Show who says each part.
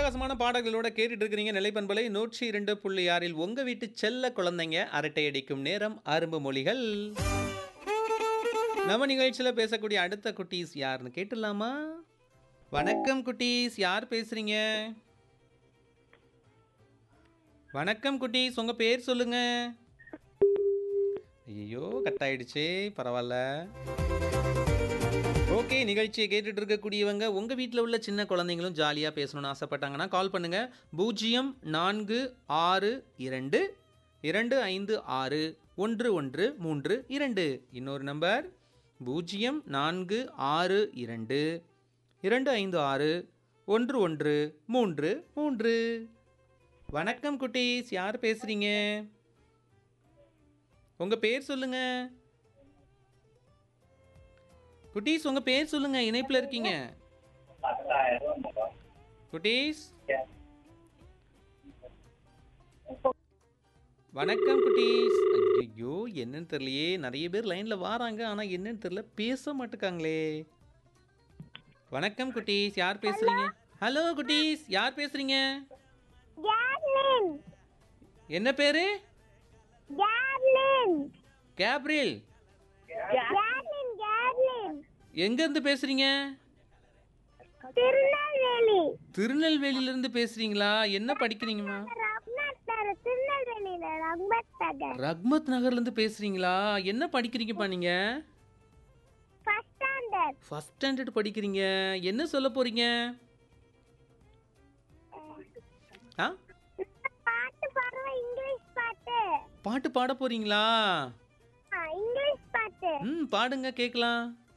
Speaker 1: அட்டகாசமான பாடல்களோட கேட்டுட்டு இருக்கிறீங்க நிலைப்பண்பலை நூற்றி இரண்டு புள்ளி ஆறில் உங்க வீட்டு செல்ல குழந்தைங்க அரட்டை அடிக்கும் நேரம் அரும்பு மொழிகள் நம்ம நிகழ்ச்சியில் பேசக்கூடிய அடுத்த குட்டீஸ் யாருன்னு கேட்டுடலாமா வணக்கம் குட்டீஸ் யார் பேசுறீங்க வணக்கம் குட்டீஸ் உங்க பேர் சொல்லுங்க ஐயோ கட் ஆயிடுச்சே பரவாயில்ல ஓகே நிகழ்ச்சியை கேட்டுட்டு இருக்கக்கூடியவங்க உங்கள் வீட்டில் உள்ள சின்ன குழந்தைங்களும் ஜாலியாக பேசணும்னு ஆசைப்பட்டாங்கன்னா கால் பண்ணுங்கள் பூஜ்ஜியம் நான்கு ஆறு இரண்டு இரண்டு ஐந்து ஆறு ஒன்று ஒன்று மூன்று இரண்டு இன்னொரு நம்பர் பூஜ்ஜியம் நான்கு ஆறு இரண்டு இரண்டு ஐந்து ஆறு ஒன்று ஒன்று மூன்று மூன்று வணக்கம் குட்டீஸ் யார் பேசுகிறீங்க உங்கள் பேர் சொல்லுங்கள் குட்டீஸ் உங்க பேர் சொல்லுங்க இணைப்புல இருக்கீங்க குட்டீஸ் வணக்கம் குட்டீஸ் ஐயோ என்னன்னு தெரியலையே நிறைய பேர் லைன்ல வாராங்க ஆனா என்னன்னு தெரியல பேச மாட்டுக்காங்களே வணக்கம் குட்டீஸ் யார் பேசுறீங்க ஹலோ குட்டீஸ் யார் பேசுறீங்க
Speaker 2: ஜார்லின்
Speaker 1: என்ன பேரு
Speaker 2: ஜார்லின்
Speaker 1: கேப்ரில்
Speaker 2: ஜார்லின் ஜார்லின்
Speaker 1: எங்க இருந்து பேசுறீங்க
Speaker 2: திருநெல்வேலி
Speaker 1: திருநெல்வேலியில இருந்து பேசுறீங்களா என்ன படிக்கிறீங்கம்மா
Speaker 2: ரகுநாத் நகர் திருநெல்வேலியில ரகுநாத் நகர்
Speaker 1: ரக்மத் நகர்ல இருந்து பேசுறீங்களா என்ன படிக்கிறீங்கப்பா நீங்க
Speaker 2: ஃபர்ஸ்ட் ஸ்டாண்டர்ட்
Speaker 1: ஃபர்ஸ்ட் ஸ்டாண்டர்ட் படிக்கிறீங்க என்ன சொல்ல போறீங்க ஆ
Speaker 2: பாட்டு பாடுவோம் இங்கிலீஷ் பாட்டு
Speaker 1: பாட்டு பாட போறீங்களா
Speaker 2: ஆ, இங்கிலீஷ் பாட்டு
Speaker 1: ம் பாடுங்க கேட்கலாம்